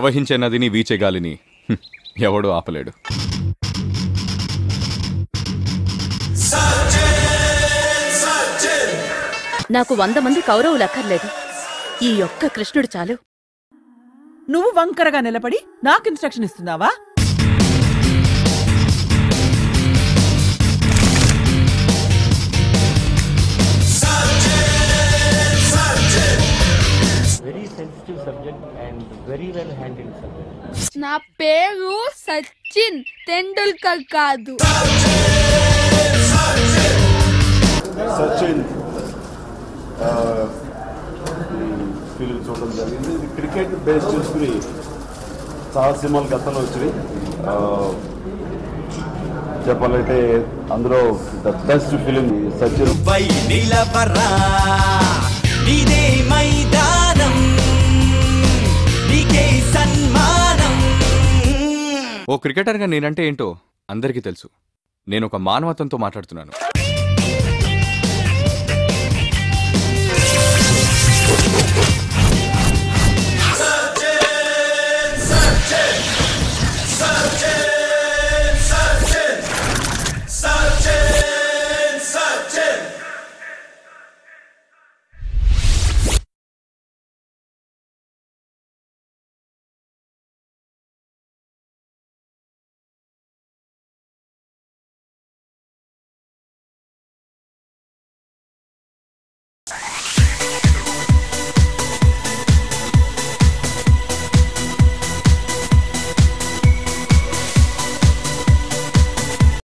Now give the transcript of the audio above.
ప్రవహించే నదిని వీచే గాలిని హ్మ్, ఎవడూ ఆపలేడు నాకు వంద మంది కౌరవులు అక్కర్లేదు ఈ ఒక్క కృష్ణుడు చాలు నువ్వు వంకరగా నిలబడి నాకు ఇన్స్ట్రక్షన్ ఇస్తున్నావా very sensitive subject and very well handled subject. నా పేరు సచిన్ తెండూల్కర్ కాదు సచిన్ ఆ, ఈ ఫిలిం చూడడం జరిగింది ఇది క్రికెట్ బేస్ చేసుకుని చాలా సినిమాలు గతంలో వచ్చినాయి ఆ, చెప్పాలంటే అందులో ద బెస్ట్ ఫిలిం సచిన్ పై నిలవరా నీదే మైదానం నీకే సన్మానం ఓ క్రికెటర్గా నేనంటే ఏంటో అందరికీ తెలుసు నేను ఒక మానవత్వంతో మాట్లాడుతున్నాను